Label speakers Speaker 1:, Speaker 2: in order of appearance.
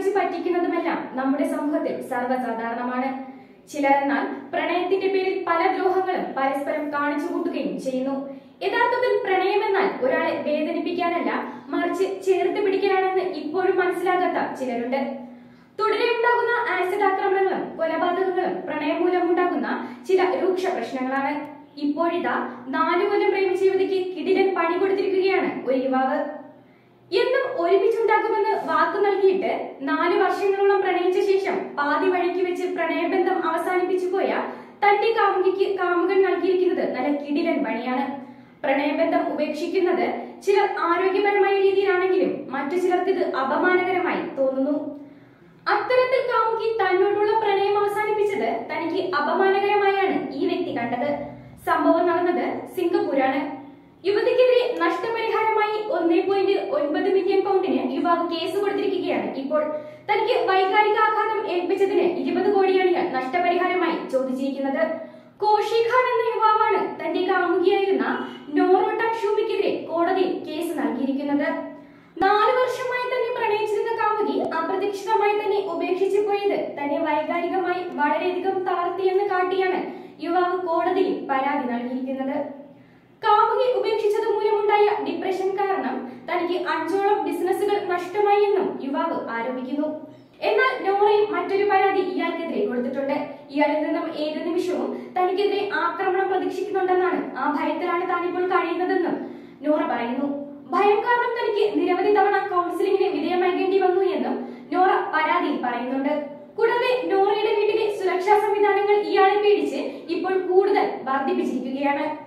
Speaker 1: വിളിച്ചു പറ്റിക്കുന്നതുമെല്ലാം നമ്മുടെ സമൂഹത്തിൽ സർവ്വസാധാരണമാണ് ചിലരെന്നാൽ പ്രണയത്തിന്റെ പേരിൽ പല ദ്രോഹങ്ങളും പരസ്പരം കാണിച്ചു കൂട്ടുകയും ചെയ്യുന്നു യഥാർത്ഥത്തിൽ പ്രണയമെന്നാൽ ഒരാളെ വേദനിപ്പിക്കാനല്ല മറിച്ച് ചേർത്ത് പിടിക്കാനാണെന്ന് ഇപ്പോഴും മനസ്സിലാകാത്ത ചിലരുണ്ട് തുടരെ ഉണ്ടാകുന്ന ആസിഡ് ആക്രമണങ്ങളും കൊലപാതകങ്ങളും പ്രണയം മൂലമുണ്ടാകുന്ന ചില രൂക്ഷ പ്രശ്നങ്ങളാണ് ഇപ്പോഴിതാ നാലു കൊല്ലം പ്രേമിച്ച യുവതിക്ക് കിടിലൻ പണി കൊടുത്തിരിക്കുകയാണ് ഒരു യുവാവ് എന്നും ഒരുമിച്ചുണ്ടാകുമെന്ന് വാക്കു നൽകിയിട്ട് നാല് വർഷങ്ങളോളം പ്രണയിച്ച ശേഷം പാതി വഴിക്ക് വെച്ച് പ്രണയബന്ധം അവസാനിപ്പിച്ചു പോയ തന്റെ കാമുകിക്ക് കാമുകൻ നൽകിയിരിക്കുന്നത് നല്ല കിടിലൻ പണിയാണ് പ്രണയബന്ധം ഉപേക്ഷിക്കുന്നത് ചിലർ ആരോഗ്യപരമായ രീതിയിലാണെങ്കിലും മറ്റു ചിലർക്ക് ഇത് അപമാനകരമായി തോന്നുന്നു അത്തരത്തിൽ കാമുകി തന്നോടുള്ള പ്രണയം അവസാനിപ്പിച്ചത് തനിക്ക് അപമാനകരമായാണ് ഈ വ്യക്തി കണ്ടത് സംഭവം നടന്നത് സിംഗപ്പൂരാണ് യുവതിക്കെതിരെ നഷ്ടപരിഹാരമായി ഒന്നേ പോയിന്റ് ഒൻപത് മില്യൺ പൗണ്ടിന് യുവാവ് കേസ് കൊടുത്തിരിക്കുകയാണ് ഇപ്പോൾ തനിക്ക് വൈകാരിക ആഘാതം ഏൽപ്പിച്ചതിന് ഇരുപത് കോടിയാണ് ഇയാൾ നഷ്ടപരിഹാരമായി ചോദിച്ചിരിക്കുന്നത് കോഷി ഖാൻ എന്ന യുവാവാണ് തന്റെ കാമുകിയായിരുന്ന നോറോട്ട ഷൂമിക്കെതിരെ കോടതിയിൽ കേസ് നൽകിയിരിക്കുന്നത് നാല് വർഷമായി തന്നെ പ്രണയിച്ചിരുന്ന കാമുകി അപ്രതീക്ഷിതമായി തന്നെ ഉപേക്ഷിച്ചു പോയത് തന്നെ വൈകാരികമായി വളരെയധികം തളർത്തിയെന്ന് കാട്ടിയാണ് യുവാവ് കോടതിയിൽ പരാതി നൽകിയിരിക്കുന്നത് കാമുകി ഉപേക്ഷിച്ചത് മൂലമുണ്ടായ ഡിപ്രഷൻ കാരണം തനിക്ക് അഞ്ചോളം ബിസിനസ്സുകൾ നഷ്ടമായി എന്നും യുവാവ് ആരോപിക്കുന്നു എന്നാൽ നോറയും മറ്റൊരു പരാതി ഇയാൾക്കെതിരെ കൊടുത്തിട്ടുണ്ട് ഇയാളിൽ നിന്നും ഏത് നിമിഷവും തനിക്കെതിരെ ആക്രമണം പ്രതീക്ഷിക്കുന്നുണ്ടെന്നാണ് ആ ഭയത്തിലാണ് താനിപ്പോൾ കഴിയുന്നതെന്നും നോറ പറയുന്നു ഭയം കാരണം തനിക്ക് നിരവധി തവണ കൗൺസിലിംഗിന് വിധേയമാകേണ്ടി വന്നു എന്നും നോറ പരാതിയിൽ പറയുന്നുണ്ട് കൂടാതെ നോറയുടെ വീട്ടിലെ സുരക്ഷാ സംവിധാനങ്ങൾ ഇയാളെ പേടിച്ച് ഇപ്പോൾ കൂടുതൽ വർദ്ധിപ്പിച്ചിരിക്കുകയാണ്